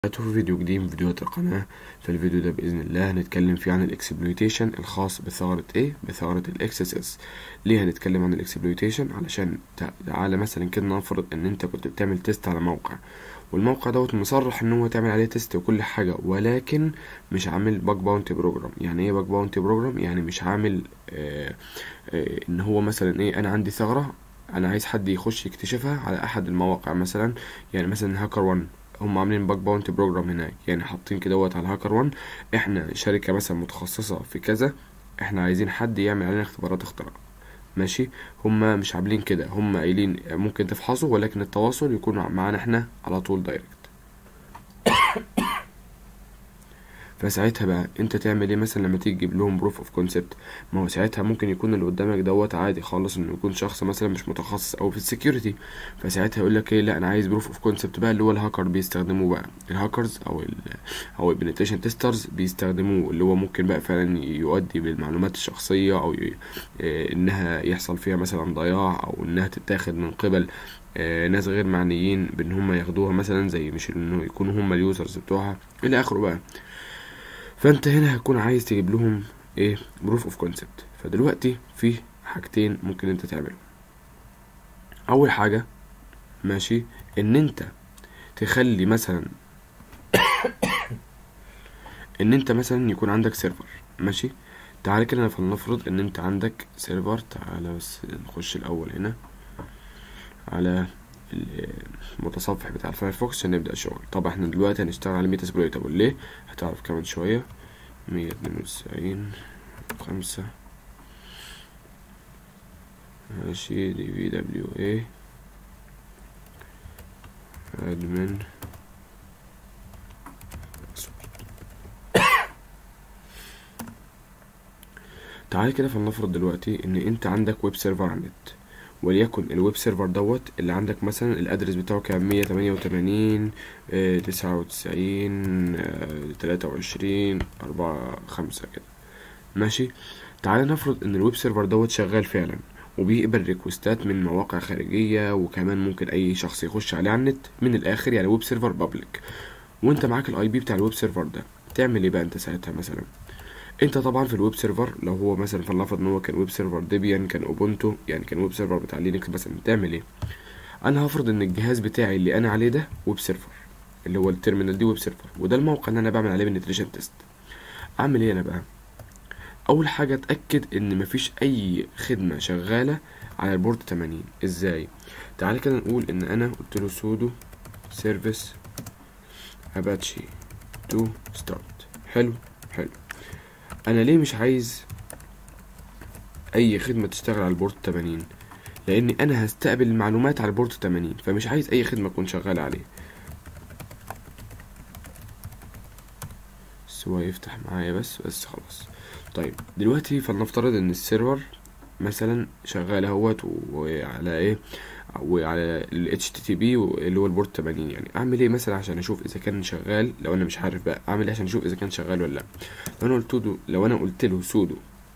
في فيديو جديد من فيديوهات القناة في الفيديو ده بإذن الله هنتكلم فيه عن الاكسبلويتيشن الخاص بثغرة ايه بثغرة الاكس اس اس ليه هنتكلم عن الاكسبلويتيشن علشان تع- تعالى مثلا كده نفرض ان انت كنت بتعمل تيست على موقع والموقع دوت مصرح ان هو تعمل عليه تيست وكل حاجة ولكن مش عامل باج باونتي بروجرام يعني ايه باج باونتي بروجرام يعني مش عامل آه آه ان هو مثلا ايه انا عندي ثغرة انا عايز حد يخش يكتشفها على احد المواقع مثلا يعني مثلا هاكر 1 هم عاملين باج باونتي بروجرام هناك يعني حاطين كده دوت على هاكر 1 احنا شركة مثلا متخصصة في كذا احنا عايزين حد يعمل علينا اختبارات اختراع ماشي هما مش عاملين كده هما قايلين ممكن تفحصوا ولكن التواصل يكون معانا احنا على طول دايركت فساعتها بقى انت تعمل ايه مثلا لما تيجي تجيب لهم بروف اوف كونسبت ما هو ساعتها ممكن يكون اللي قدامك دوت عادي خالص انه يكون شخص مثلا مش متخصص او في السكيورتي فساعتها يقول لك ايه لا انا عايز بروف اوف كونسبت بقى اللي هو الهاكر بيستخدموه بقى الهاكرز او ال او البنتريشن تيسترز بيستخدموه اللي هو ممكن بقى فعلا يؤدي بالمعلومات الشخصيه او ي... اه انها يحصل فيها مثلا ضياع او انها تتاخد من قبل اه ناس غير معنيين بان هم ياخدوها مثلا زي مش انه يكونوا هم اليوزرز بتوعها الى اخره بقى فانت هنا هتكون عايز تجيب لهم ايه بروف اوف كونسبت فدلوقتي في حاجتين ممكن انت تعملهم اول حاجه ماشي ان انت تخلي مثلا ان انت مثلا يكون عندك سيرفر ماشي تعالى كده فلنفرض ان انت عندك سيرفر تعالى بس نخش الاول هنا على المتصفح بتاع الفايرفوكس عشان نبدأ الشغل طبعا احنا دلوقتي هنشتغل على ميتا سبلويتابل ليه هتعرف كمان شوية مية اتنين وتسعين خمسة ماشي دي في دبليو اي ادمن تعالى كده فلنفرض دلوقتي ان انت عندك ويب سيرفر على النت وليكن الويب سيرفر دوت اللي عندك مثلا الادرس بتاعه كان مية تمانية وتمانين تسعة وتسعين تلاتة وعشرين أربعة خمسة كده ماشي تعالى نفرض ان الويب سيرفر دوت شغال فعلا وبيقبل ريكوستات من مواقع خارجية وكمان ممكن أي شخص يخش عليه على النت من الآخر يعني ويب سيرفر بابليك وانت معاك الاي بي بتاع الويب سيرفر ده تعمل ايه بقى انت ساعتها مثلا انت طبعا في الويب سيرفر لو هو مثلا فلنفرض ان هو كان ويب سيرفر ديبيان كان اوبونتو يعني كان ويب سيرفر بتاع لينكس مثلا تعمل ايه انا هفرض ان الجهاز بتاعي اللي انا عليه ده ويب سيرفر اللي هو التيرمينال دي ويب سيرفر وده الموقع اللي انا بعمل عليه بنتريشن تيست اعمل ايه انا بقى اول حاجه اتاكد ان مفيش اي خدمه شغاله على البورت 80 ازاي تعالى كده نقول ان انا قلت له سودو سيرفيس اباتشي تو ستارت حلو حلو انا ليه مش عايز اي خدمه تشتغل على البورت 80 لاني انا هستقبل المعلومات على البورت 80 فمش عايز اي خدمه تكون شغاله عليه سوا يفتح معايا بس بس خلاص طيب دلوقتي فلنفترض ان السيرفر مثلا شغال اهوت وعلى ايه وعلى ال HTTP اللي هو البورت 80 يعني اعمل ايه مثلا عشان اشوف اذا كان شغال لو انا مش عارف بقى اعمل ايه عشان اشوف اذا كان شغال ولا لا لو انا قلت له لو انا قلت له سودو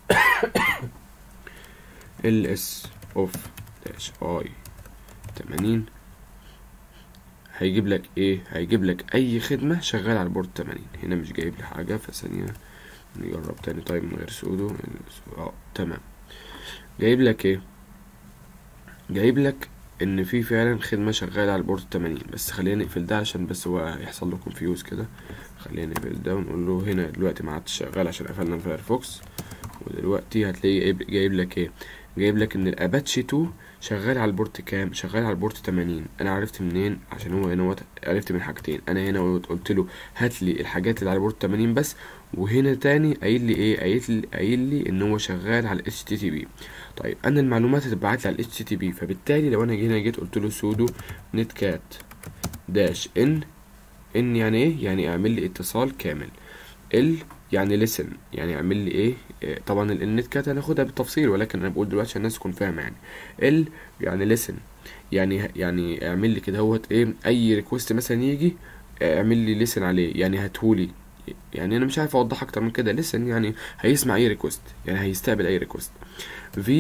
ls اوف داش اي 80 هيجيب لك ايه هيجيب لك اي خدمه شغاله على البورت 80 هنا مش جايب لي حاجه فثانيه نجرب تاني طيب من غير سودو اه تمام جايب لك ايه جايب لك ان في فعلا خدمه شغاله على البورت 80 بس خلينا نقفل ده عشان بس هو هيحصل له كونفيوز كده خلينا نقفل ده ونقول له هنا دلوقتي ما عادش شغال عشان قفلنا الفايرفوكس ودلوقتي هتلاقي جايب لك ايه جايب لك ان الاباتشي 2 شغال على البورت كام شغال على البورت 80 انا عرفت منين عشان هو هنا عرفت من حاجتين انا هنا قلت له هات لي الحاجات اللي على البورت 80 بس وهنا تاني قايل لي ايه قايل لي قايل لي ان هو شغال على ال HTTP طيب انا المعلومات هتتبعت لي على ال HTTP فبالتالي لو انا هنا جيت قلت له سودو نت كات داش ان ان يعني ايه يعني اعمل لي اتصال كامل ال يعني listen يعني اعمل لي ايه طبعا النت كات هناخدها بالتفصيل ولكن انا بقول دلوقتي عشان الناس تكون فاهمه يعني ال يعني listen يعني يعني اعمل لي كده هوت ايه اي ريكوست مثلا يجي اعمل لي listen عليه يعني هاتهولي يعني انا مش عارف اوضح اكتر من كده listen يعني هيسمع اي ريكوست يعني هيستقبل اي ريكوست في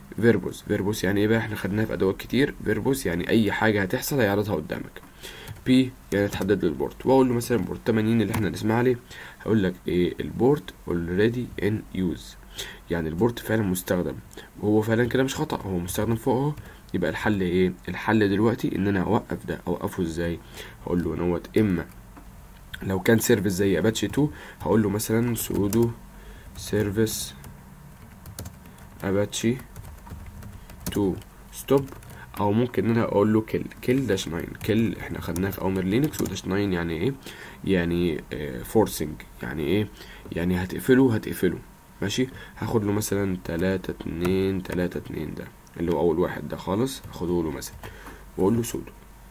فيربوس فيربوس يعني ايه بقى احنا خدناها في ادوات كتير فيربوس يعني اي حاجه هتحصل هيعرضها قدامك بي يعني تحدد له البورت واقول له مثلا بورت 80 اللي احنا نسمع عليه هقول لك ايه البورت already in use يعني البورت فعلا مستخدم وهو فعلا كده مش خطأ هو مستخدم فوق اهو يبقى الحل ايه الحل دلوقتي ان انا اوقف ده اوقفه ازاي هقول له نوت اما لو كان سيرفيس زي اباتشي 2 هقول له مثلا سودو سيرفيس اباتشي 2 ستوب او ممكن ان انا اقول له كل كل داش 9 كل احنا خدناها في اوامر لينكس وداش 9 يعني ايه يعني فورسنج يعني ايه يعني هتقفله هتقفله ماشي هاخد له مثلا تلاتة اتنين تلاتة اتنين ده اللي هو اول واحد ده خالص هاخده له مثلا واقول له سودو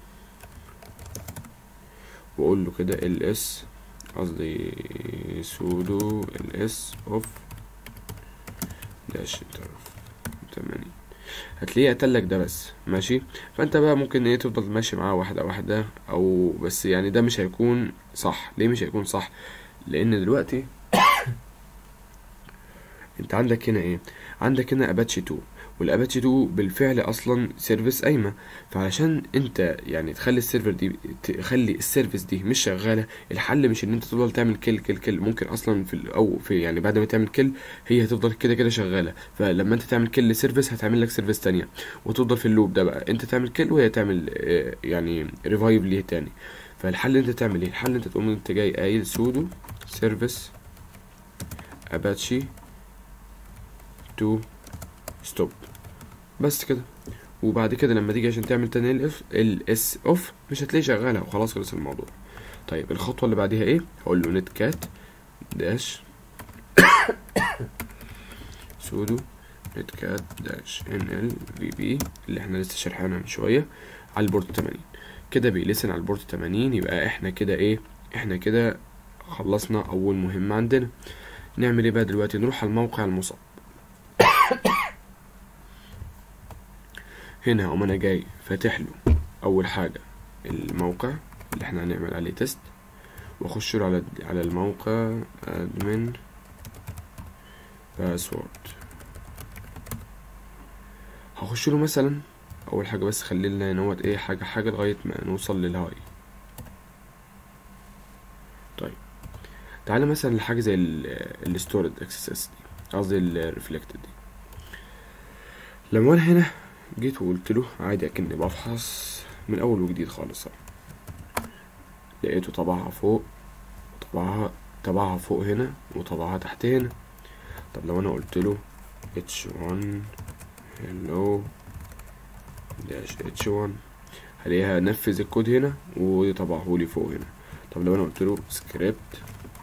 واقول له كده ال اس قصدي سودو ال اس اوف داش تمانين هتلاقيه قتلك ده بس ماشي فانت بقى ممكن ايه تفضل ماشي معاه واحده واحده او بس يعني ده مش هيكون صح ليه مش هيكون صح لان دلوقتي انت عندك هنا ايه عندك هنا اباتشي 2 والاباتشي 2 بالفعل اصلا سيرفيس قايمه فعشان انت يعني تخلي السيرفر دي تخلي السيرفيس دي مش شغاله الحل مش ان انت تفضل تعمل كل كل كل ممكن اصلا في ال- او في يعني بعد ما تعمل كل هي هتفضل كده كده شغاله فلما انت تعمل كل سيرفيس هتعمل لك سيرفيس تانية وتفضل في اللوب ده بقى انت تعمل كل وهي تعمل آه، يعني ريفايف ليه تاني فالحل انت تعمل ايه الحل انت تقوم انت جاي قايل سودو سيرفيس اباتشي تو ستوب بس كده وبعد كده لما تيجي عشان تعمل تاني الاف الاس اوف مش هتلاقيه شغاله وخلاص خلص الموضوع طيب الخطوه اللي بعديها ايه هقول له نت كات داش سودو نت كات داش ان ال في بي اللي احنا لسه شارحينها من شويه على البورت 80 كده بيلسن على البورت 80 يبقى احنا كده ايه احنا كده خلصنا اول مهمه عندنا نعمل ايه بقى دلوقتي نروح على الموقع المصاب هنا هقوم انا جاي فاتح له اول حاجه الموقع اللي احنا هنعمل عليه تيست واخش له على على الموقع ادمن باسورد هخش له مثلا اول حاجه بس خلي لنا نوت ايه حاجه حاجه لغايه ما نوصل للهاي طيب تعالى مثلا لحاجه زي الستورد اكسس دي قصدي الريفلكتد دي لما انا هنا جيت وقلت له عادي اكني بفحص من اول وجديد خالص لقيته طبعها فوق طبعها طبعها فوق هنا وطبعها تحت هنا طب لو انا قلت له h1 hello dash h1 هلاقيها نفذ الكود هنا وطبعه لي فوق هنا طب لو انا قلت له script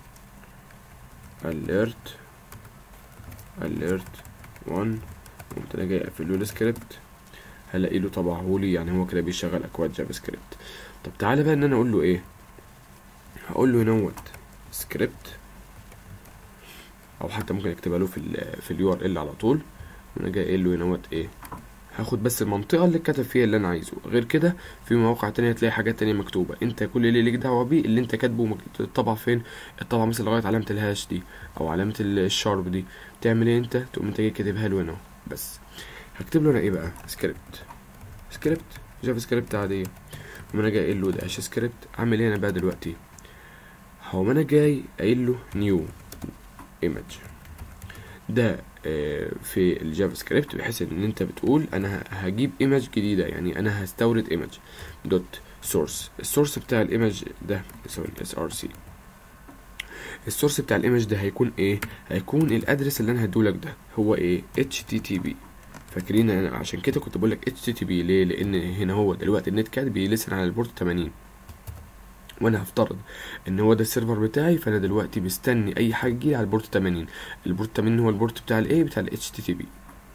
alert alert 1 قمت انا جاي اقفل له السكريبت هلاقي له طبعه لي يعني هو كده بيشغل اكواد جافا سكريبت طب تعالى بقى ان انا اقول له ايه هقول له نوت سكريبت او حتى ممكن اكتبها له في ال في اليو ار ال على طول وانا جاي قايل له نوت ايه هاخد بس المنطقة اللي كتب فيها اللي انا عايزه غير كده في مواقع تانية هتلاقي حاجات تانية مكتوبة انت كل اللي ليك دعوة بيه اللي انت كاتبه مك- الطبع فين الطبع مثلا لغاية علامة الهاش دي او علامة ال- الشارب دي تعمل ايه انت تقوم انت جاي كاتبها له هنا اهو. بس هكتب له انا ايه بقى سكريبت سكريبت جافا سكريبت عادية وما انا جاي قايل له داش سكريبت اعمل ايه انا بقى دلوقتي هو انا جاي قايل له نيو ايمج ده آه، في الجافا سكريبت بحيث ان انت بتقول انا ه- هجيب ايمج جديده يعني انا هستورد ايمج دوت سورس السورس بتاع الايمج ده سوري اس ار سي السورس بتاع الايمج ده هيكون ايه هيكون الادرس اللي انا هدولك ده هو ايه اتش تي تي بي فاكرين انا عشان كده كنت بقول لك اتش تي تي بي ليه لان هنا هو دلوقتي النت كات بيلسن على البورت 80 وانا هفترض ان هو ده السيرفر بتاعي فانا دلوقتي مستني اي حاجه تجيلي على البورت 80 البورت 80 هو البورت بتاع الايه بتاع الاتش تي تي بي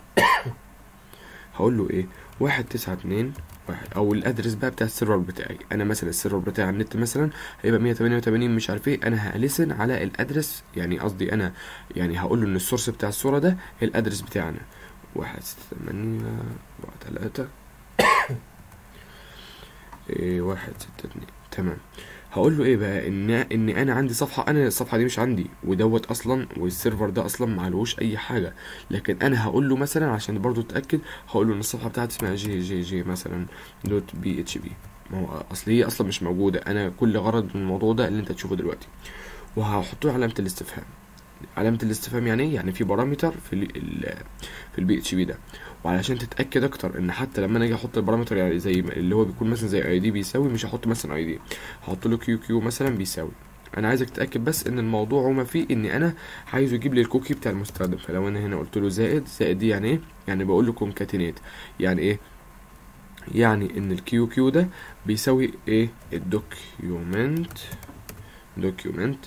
هقول له ايه واحد تسعة اتنين واحد او الادرس بقى بتاع السيرفر بتاعي انا مثلا السيرفر بتاعي على النت مثلا هيبقى 188 مش عارف ايه انا هلسن على الادرس يعني قصدي انا يعني هقول له ان السورس بتاع الصوره ده الادرس بتاعنا واحد ستة تمانية أربعة تلاتة إيه واحد ستة اتنين تمام هقول له ايه بقى ان ان انا عندي صفحه انا الصفحه دي مش عندي ودوت اصلا والسيرفر ده اصلا معلوش اي حاجه لكن انا هقول له مثلا عشان برضو اتاكد هقول له ان الصفحه بتاعتي اسمها جي جي جي مثلا دوت بي اتش بي ما هو اصل هي اصلا مش موجوده انا كل غرض من الموضوع ده اللي انت تشوفه دلوقتي وهحط له علامه الاستفهام علامه الاستفهام يعني ايه يعني في بارامتر في ال ال في البي اتش بي ده وعلشان تتاكد اكتر ان حتى لما انا اجي احط البارامتر يعني زي ما- اللي هو بيكون مثلا زي اي دي بيساوي مش هحط مثلا اي دي هحط له كيو كيو مثلا بيساوي انا عايزك تتاكد بس ان الموضوع وما فيه ان انا عايزه يجيب لي الكوكي بتاع المستخدم فلو انا هنا قلت له زائد زائد دي يعني ايه يعني بقول له كونكاتينيت يعني ايه يعني ان الكيو كيو ده بيساوي ايه الدوكيومنت دوكيومنت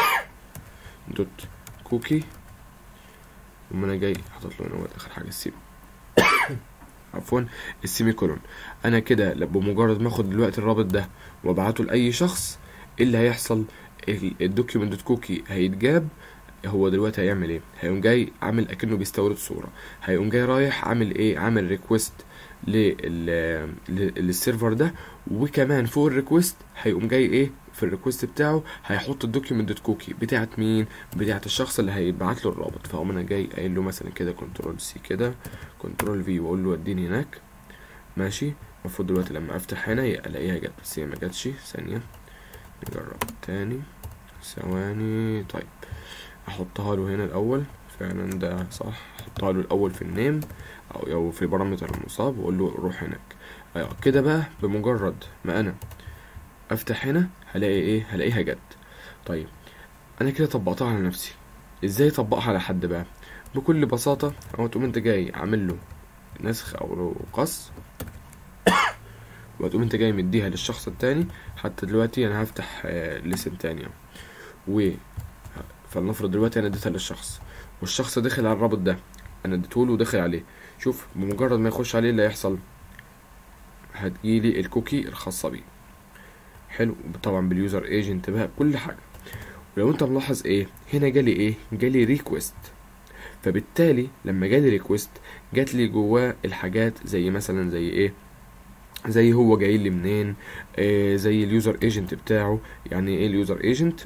دوت كوكي وما انا جاي حاطط له هنا هو اخر حاجه السيمي عفوا السيمي كولون انا كده ل- بمجرد ما اخد دلوقتي الرابط ده وابعته لاي شخص ايه اللي هيحصل الدوكيومنت دوت كوكي هيتجاب هو دلوقتي هيعمل ايه هيقوم جاي عامل اكنه بيستورد صوره هيقوم جاي رايح عامل ايه عامل ريكوست لل للسيرفر ده وكمان فوق الريكوست هيقوم جاي ايه في الريكوست بتاعه هيحط الدوكيومنت دوت كوكي بتاعت مين بتاعت الشخص اللي هيبعت له الرابط فاقوم انا جاي قايل له مثلا كده كنترول سي كده كنترول في واقول له وديني هناك ماشي المفروض دلوقتي لما افتح هنا الاقيها جت بس هي ما جاتش ثانيه نجرب تاني ثواني طيب احطها له هنا الاول فعلا ده صح احطها له الاول في النيم او او في بارامتر المصاب واقول له روح هناك ايوه كده بقى بمجرد ما انا افتح هنا هلاقي ايه هلاقيها جت طيب انا كده طبقتها على نفسي ازاي اطبقها على حد بقى بكل بساطه او تقوم انت جاي عامل له نسخ او قص وتقوم انت جاي مديها للشخص التاني حتى دلوقتي انا هفتح لسن تاني اهو. و فلنفرض دلوقتي انا اديتها للشخص والشخص دخل على الرابط ده انا اديتهوله ودخل عليه شوف بمجرد ما يخش عليه اللي هيحصل هتجيلي الكوكي الخاصة بيه حلو طبعا باليوزر ايجنت بقى كل حاجة ولو انت ملاحظ ايه هنا جالي ايه جالي ريكوست فبالتالي لما جالي ريكوست جات لي جواه الحاجات زي مثلا زي ايه زي هو جاي لي منين آه زي اليوزر ايجنت بتاعه يعني ايه اليوزر ايجنت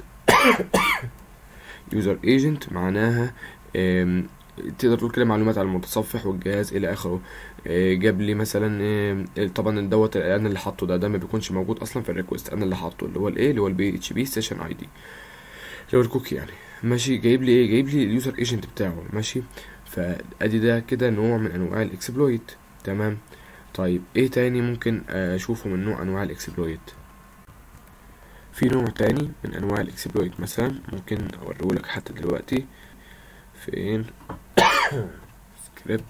يوزر ايجنت معناها آم، تقدر تقول كده معلومات عن المتصفح والجهاز الى اخره آه، جاب لي مثلا آه، طبعا دوت انا اللي حاطه ده ده ما بيكونش موجود اصلا في الريكوست انا اللي حاطه اللي هو الايه اللي هو البي اتش بي سيشن اي دي اللي هو الكوكي يعني ماشي جايب لي ايه جايب لي اليوزر ايجنت بتاعه ماشي فادي ده كده نوع من انواع الاكسبلويت تمام طيب ايه تاني ممكن اشوفه من نوع انواع الاكسبلويت في نوع تاني من انواع الاكسبلويت مثلا ممكن اوريهولك حتى دلوقتي فين سكريبت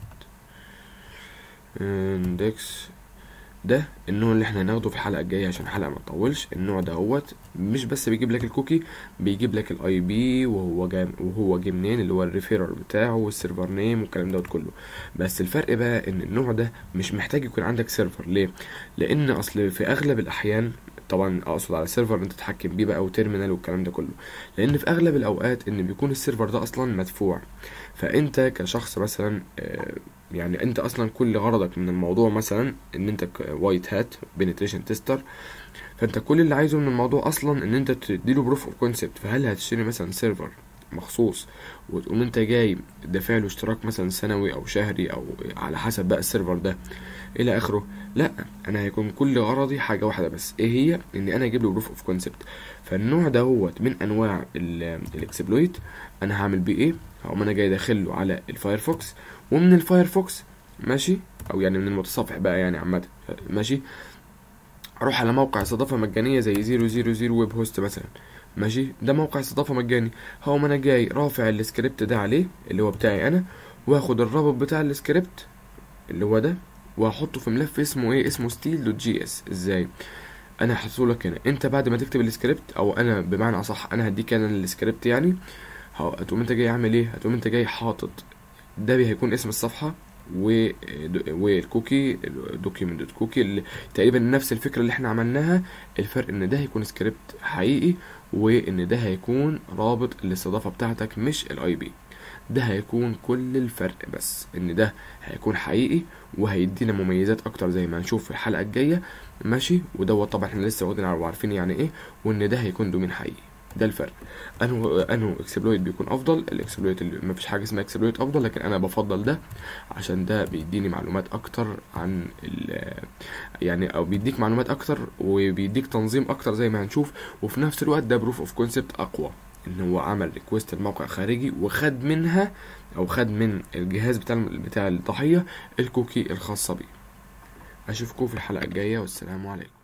اندكس ده النوع اللي احنا هناخده في الحلقه الجايه عشان الحلقه ما تطولش النوع دهوت مش بس بيجيب لك الكوكي بيجيب لك الاي بي وهو جاي وهو جه منين اللي هو الريفيرر بتاعه والسيرفر نيم والكلام دوت كله بس الفرق بقى ان النوع ده مش محتاج يكون عندك سيرفر ليه لان اصل في اغلب الاحيان طبعا اقصد على سيرفر انت تتحكم بيه بقى وتيرمينال والكلام ده كله لان في اغلب الاوقات ان بيكون السيرفر ده اصلا مدفوع فانت كشخص مثلا آه، يعني انت اصلا كل غرضك من الموضوع مثلا ان انت وايت هات بنتريشن تيستر فانت كل اللي عايزه من الموضوع اصلا ان انت تديله بروف اوف كونسبت فهل هتشتري مثلا سيرفر مخصوص وتقوم انت جاي دافع له اشتراك مثلا سنوي او شهري او على حسب بقى السيرفر ده الى اخره لا انا هيكون كل غرضي حاجه واحده بس ايه هي ان انا اجيب له بروف اوف كونسبت فالنوع دوت من انواع الاكسبلويت انا هعمل بيه ايه هقوم انا جاي داخل له على الفايرفوكس ومن الفايرفوكس ماشي او يعني من المتصفح بقى يعني عامه ماشي اروح على موقع استضافه مجانيه زي 000 ويب هوست مثلا ماشي ده موقع استضافه مجاني هقوم انا جاي رافع السكريبت ده عليه اللي هو بتاعي انا واخد الرابط بتاع السكريبت اللي هو ده وهحطه في ملف اسمه ايه اسمه ستيل دوت جي اس ازاي انا هحطه لك هنا انت بعد ما تكتب السكريبت او انا بمعنى اصح انا هديك انا السكريبت يعني هتقوم انت جاي عامل ايه هتقوم انت جاي حاطط ده هيكون اسم الصفحه و والكوكي دوكيومنت دوت كوكي اللي تقريبا نفس الفكره اللي احنا عملناها الفرق ان ده هيكون سكريبت حقيقي وان ده هيكون رابط الاستضافه بتاعتك مش الاي بي ده هيكون كل الفرق بس ان ده هيكون حقيقي وهيدينا مميزات اكتر زي ما هنشوف في الحلقه الجايه ماشي ودوت طبعا احنا لسه واخدين وعارفين يعني ايه وان ده هيكون دومين حقيقي ده الفرق انه انه اكسبلويت بيكون افضل الاكسبلويت اللي مفيش حاجه اسمها اكسبلويت افضل لكن انا بفضل ده عشان ده بيديني معلومات اكتر عن ال يعني او بيديك معلومات اكتر وبيديك تنظيم اكتر زي ما هنشوف وفي نفس الوقت ده بروف اوف كونسبت اقوى ان هو عمل ريكوست لموقع خارجي وخد منها او خد من الجهاز بتاع بتاع الضحيه الكوكي الخاصه بيه اشوفكم في الحلقه الجايه والسلام عليكم